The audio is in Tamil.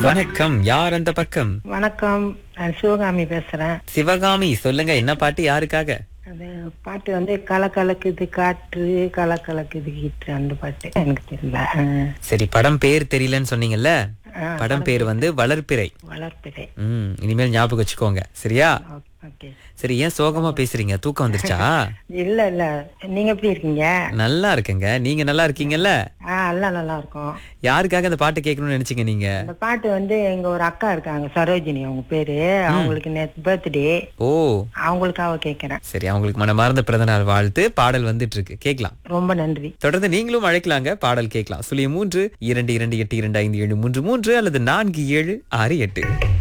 வணக்கம் யார் அந்த பக்கம் வணக்கம் நான் சிவகாமி பேசுறேன் சிவகாமி சொல்லுங்க என்ன பாட்டு யாருக்காக அது பாட்டு வந்து கலக்கலக்குது காற்று கலக்கலக்குது கீற்று அந்த பாட்டு எனக்கு தெரியல ஆ. சரி படம் பேர் தெரியலன்னு சொன்னீங்கல்ல ஆ, படம் பேர் வந்து வளர்ப்பிறை வளர்ப்பிறை ம் இனிமேல் ஞாபகம் வச்சுக்கோங்க சரியா ஓ- ஓகே சரி ஏன் சோகமா பேசுறீங்க தூக்கம் வந்துருச்சா இல்ல இல்ல நீங்க எப்படி இருக்கீங்க நல்லா இருக்குங்க நீங்க நல்லா இருக்கீங்கல்ல ஆ எல்லாம் நல்லா இருக்கும் யாருக்காக அந்த பாட்டு கேட்கணும்னு நினைச்சீங்க நீங்க இந்த பாட்டு வந்து எங்க ஒரு அக்கா இருக்காங்க சரோஜினி அவங்க பேரு அவங்களுக்கு நேற்று பர்த்டே ஓ அவங்களுக்காக கேக்குறேன் சரி அவங்களுக்கு மனமார்ந்த பிறந்தநாள் வாழ்த்து பாடல் வந்துட்டு இருக்கு கேட்கலாம் ரொம்ப நன்றி தொடர்ந்து நீங்களும் அழைக்கலாங்க பாடல் கேட்கலாம் சுழிய மூன்று இரண்டு இரண்டு எட்டு இரண்டு ஐந்து ஏழு மூன்று மூன்று அல்லது நான்கு ஏழு ஆறு எட்டு